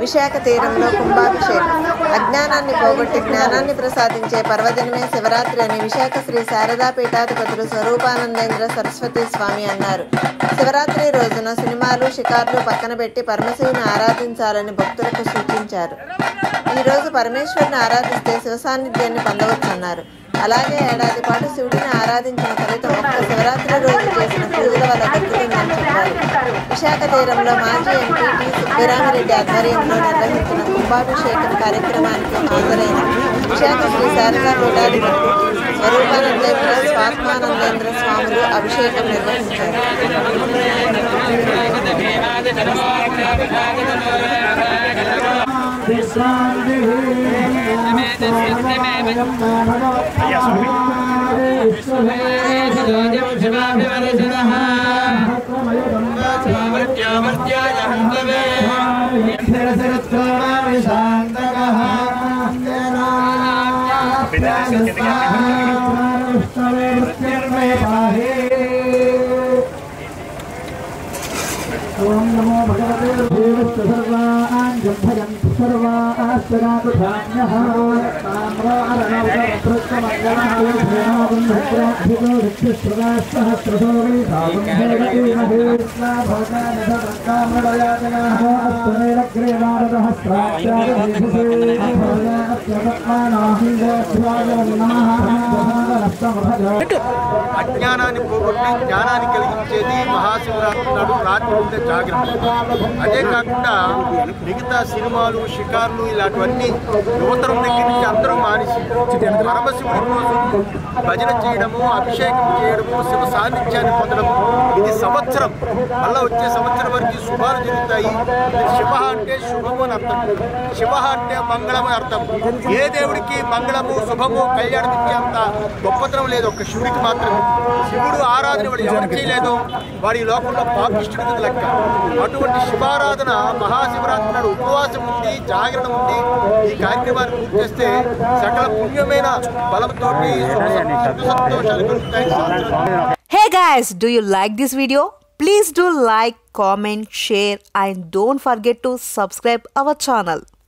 విశాఖ తీరంలో కుంభాభిషేకం అజ్ఞానాన్ని పోగొట్టి జ్ఞానాన్ని ప్రసాదించే పర్వదినమే శివరాత్రి అని విశాఖ శ్రీ శారదా పీఠాధిపతులు స్వరూపానందేంద్ర సరస్వతి స్వామి అన్నారు శివరాత్రి రోజున సినిమాలు షికార్లు పక్కన పెట్టి పరమశివుని ఆరాధించాలని భక్తులకు సూచించారు ఈ రోజు పరమేశ్వరుని ఆరాధిస్తే శివ సాన్నిధ్యాన్ని పొందవచ్చన్నారు అలాగే ఏడాది పాటు శివుడిని ఆరాధించిన ఫలితం ఒక్క శివరాత్రి రోజు చేసిన పూజల వల్ల దక్కుతుందని చెప్పారు విశాఖ తీరంలో మాజీ ఎంపీ టి సుబ్బరామిరెడ్డి ఆధ్వర్యంలో నిర్వహించిన కుంభాభిషేకం కార్యక్రమానికి హాజరైన విశాఖ శ్రీ శారదా పీఠాధిపతులు స్వరూపానందేంద్ర స్వాత్మానందేంద్ర స్వాములు అభిషేకం నిర్వహించారు ఓం నమో భగవతే దేవస్య సర్వాణ్యం భయంతు సర్వాశ్చరాతు ధాన్యః అజ్ఞానాన్ని పోగొట్టి జ్ఞానాన్ని కలిగించేది మహాశివరాత్రి నాడు రాత్రి ఉండే జాగ్రత్త అదే కాకుండా మిగతా సినిమాలు షికార్లు ఇలాంటివన్నీ యువతరం దగ్గర నుంచి అందరూ మానేసి పరమశివుడి కోసం భజన చేయడము అభిషేకం చేయడము శివ సాన్నిధ్యాన్ని పొందడము ఇది సంవత్సరం మళ్ళా వచ్చే సంవత్సరం వరకు శుభాలు జరుగుతాయి శివ అంటే శుభము అని అర్థం శివ అంటే మంగళం అని అర్థం ఏ దేవుడికి మంగళము శుభము కళ్యాణం ఇచ్చేంత గొప్పతనం లేదు ఒక్క శివుడికి మాత్రమే శివుడు ఆరాధన వాడు ఎవరు చేయలేదో వాడి ఈ లోకంలో పాపిష్టుడి కింద లెక్క అటువంటి శివారాధన మహాశివరాత్రి నాడు ఉపవాసం ఉండి జాగరణ ఉండి ఈ కార్యక్రమాన్ని పూర్తి చేస్తే సకల పుణ్యమైన బలంతో సుఖ సుఖ సంతోషాలు కలుగుతాయి సంవత్సరం Hey guys, do you like this video? Please do like, comment, share and don't forget to subscribe our channel.